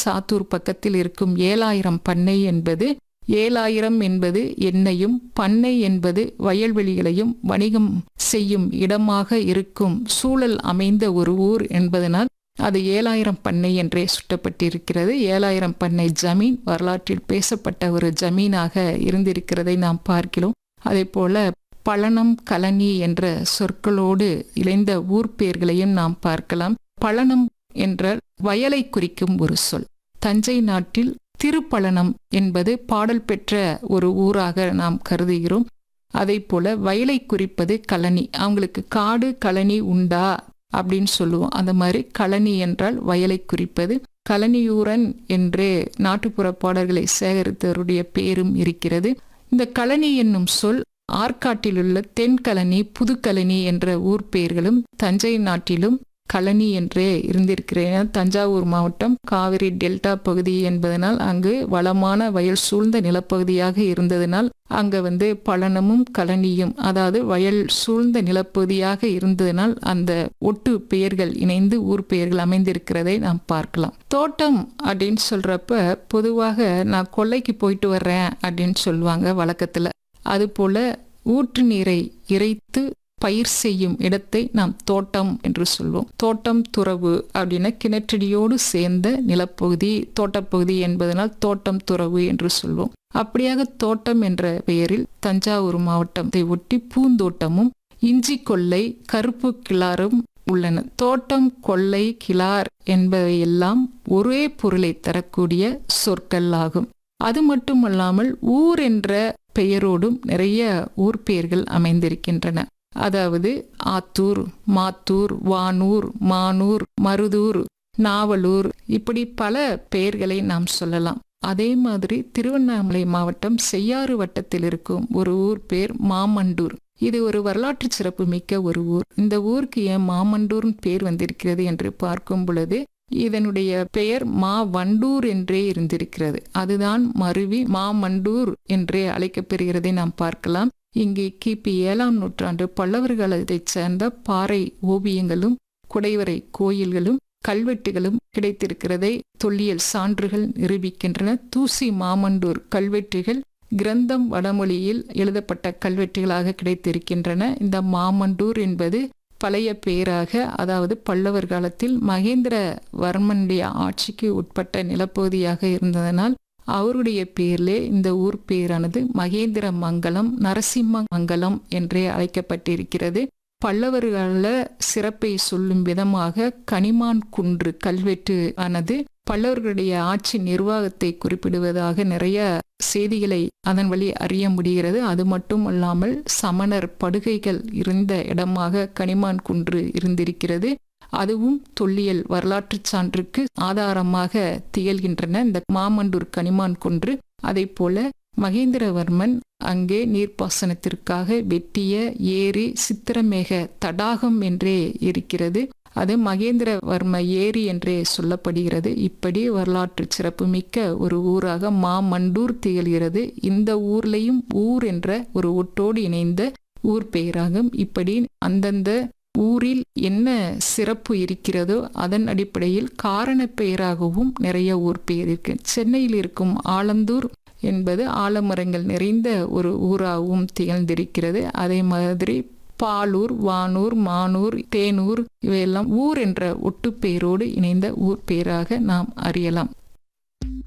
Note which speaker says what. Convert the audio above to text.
Speaker 1: சாத்தூர் பக்கத்தில் இருக்கும் ஏழாயிரம் பண்ணை என்பது ஏழாயிரம் என்பது எண்ணையும் பண்ணை என்பது வயல்வெளிகளையும் வணிகம் செய்யும் இடமாக இருக்கும் சூழல் அமைந்த ஒரு ஊர் என்பதனால் அது ஏழாயிரம் பண்ணை என்றே சுட்டப்பட்டிருக்கிறது ஏழாயிரம் பண்ணை ஜமீன் வரலாற்றில் பேசப்பட்ட ஒரு ஜமீனாக இருந்திருக்கிறதை நாம் பார்க்கிறோம் அதே போல பழனம் கலனி என்ற சொற்களோடு இணைந்த ஊர் பெயர்களையும் நாம் பார்க்கலாம் பழனம் என்ற வயலை குறிக்கும் ஒரு சொல் தஞ்சை நாட்டில் திருப்பழனம் என்பது பாடல் பெற்ற ஒரு ஊராக நாம் கருதுகிறோம் அதே போல வயலை குறிப்பது கழனி அவங்களுக்கு காடு கழனி உண்டா அப்படின்னு சொல்லுவோம் அந்த மாதிரி கழனி என்றால் வயலை குறிப்பது கழனியூரன் என்றே நாட்டுப்புற பாடல்களை சேகரித்தவருடைய பேரும் இருக்கிறது இந்த கழனி என்னும் சொல் ஆற்காட்டிலுள்ள தென்கழனி புதுக்கழனி என்ற ஊர் பெயர்களும் தஞ்சை நாட்டிலும் கழனி என்றே இருந்திருக்கிறேன் தஞ்சாவூர் மாவட்டம் காவிரி டெல்டா பகுதி என்பதனால் அங்கு வளமான வயல் சூழ்ந்த நிலப்பகுதியாக இருந்ததனால் அங்க வந்து பழனமும் கழனியும் அதாவது வயல் சூழ்ந்த நிலப்பகுதியாக இருந்ததனால் அந்த ஒட்டு பெயர்கள் இணைந்து ஊர் பெயர்கள் அமைந்திருக்கிறதை நாம் பார்க்கலாம் தோட்டம் அப்படின்னு சொல்றப்ப பொதுவாக நான் கொல்லைக்கு போயிட்டு வர்றேன் அப்படின்னு சொல்லுவாங்க வழக்கத்துல அதுபோல ஊற்று நீரை இறைத்து பயிர் செய்யும் இடத்தை நாம் தோட்டம் என்று சொல்வோம் தோட்டம் துறவு அப்படின்னா கிணற்றடியோடு சேர்ந்த நிலப்பகுதி தோட்டப்பகுதி என்பதனால் தோட்டம் துறவு என்று சொல்வோம் அப்படியாக தோட்டம் என்ற பெயரில் தஞ்சாவூர் மாவட்டத்தை ஒட்டி பூந்தோட்டமும் இஞ்சி கொள்ளை கருப்பு கிளாரும் உள்ளன தோட்டம் கொள்ளை கிளார் என்பவையெல்லாம் ஒரே பொருளை தரக்கூடிய சொற்கள் ஆகும் அது மட்டுமல்லாமல் ஊர் என்ற பெயரோடும் நிறைய ஊர் பெயர்கள் அமைந்திருக்கின்றன அதாவது ஆத்தூர் மாத்தூர் வானூர் மானூர் மருதூர் நாவலூர் இப்படி பல பெயர்களை நாம் சொல்லலாம் அதே மாதிரி திருவண்ணாமலை மாவட்டம் செய்யாறு வட்டத்தில் இருக்கும் ஒரு ஊர் பேர் மாமண்டூர் இது ஒரு வரலாற்று சிறப்பு மிக்க ஒரு ஊர் இந்த ஊருக்கு ஏன் மாமண்டூர்னு பேர் வந்திருக்கிறது என்று பார்க்கும் பொழுது இதனுடைய பெயர் மா வண்டூர் என்றே இருந்திருக்கிறது அதுதான் மருவி மாமண்டூர் என்றே அழைக்கப்பெறுகிறதை நாம் பார்க்கலாம் இங்கே கிபி ஏழாம் நூற்றாண்டு பல்லவர் காலத்தைச் சேர்ந்த பாறை ஓவியங்களும் குடைவரை கோயில்களும் கல்வெட்டுகளும் கிடைத்திருக்கிறதை தொல்லியல் சான்றுகள் நிரூபிக்கின்றன தூசி மாமண்டூர் கல்வெட்டுகள் கிரந்தம் வடமொழியில் எழுதப்பட்ட கல்வெட்டுகளாக கிடைத்திருக்கின்றன இந்த மாமண்டூர் என்பது பழைய பெயராக அதாவது பல்லவர் காலத்தில் மகேந்திர வர்மனுடைய ஆட்சிக்கு உட்பட்ட நிலப்பகுதியாக இருந்ததனால் அவருடைய பேரிலே இந்த ஊர் பெயரானது மகேந்திர மங்கலம் நரசிம்ம மங்கலம் என்றே அழைக்கப்பட்டிருக்கிறது பல்லவர்கள சிறப்பை சொல்லும் விதமாக கனிமான் குன்று கல்வெட்டு ஆனது பல்லவர்களுடைய ஆட்சி நிர்வாகத்தை குறிப்பிடுவதாக நிறைய செய்திகளை அதன் வழி அறிய முடிகிறது அது மட்டும் அல்லாமல் சமணர் படுகைகள் இருந்த இடமாக கனிமான் குன்று இருந்திருக்கிறது அதுவும் தொல்லியல் வரலாற்று சான்றுக்கு ஆதாரமாக திகழ்கின்றன இந்த மாமண்டூர் கனிமான் குன்று அதை போல மகேந்திரவர்மன் அங்கே நீர்ப்பாசனத்திற்காக வெட்டிய ஏரி சித்திரமேக தடாகம் என்றே இருக்கிறது அது மகேந்திரவர்ம ஏரி என்றே சொல்லப்படுகிறது இப்படி வரலாற்று சிறப்புமிக்க ஒரு ஊராக மாமண்டூர் திகழ்கிறது இந்த ஊர்லையும் ஊர் என்ற ஒரு ஒட்டோடு இணைந்த ஊர் பெயராகும் இப்படி அந்தந்த ஊரில் என்ன சிறப்பு இருக்கிறதோ அதன் அடிப்படையில் காரண பெயராகவும் நிறைய ஊர் பெயர் இருக்கு சென்னையில் இருக்கும் ஆலந்தூர் என்பது ஆலமரங்கள் நிறைந்த ஒரு ஊராகவும் திகழ்ந்திருக்கிறது அதே மாதிரி பாலூர் வானூர் மானூர் தேனூர் இவையெல்லாம் ஊர் என்ற ஒட்டு பெயரோடு இணைந்த ஊர் பெயராக நாம் அறியலாம்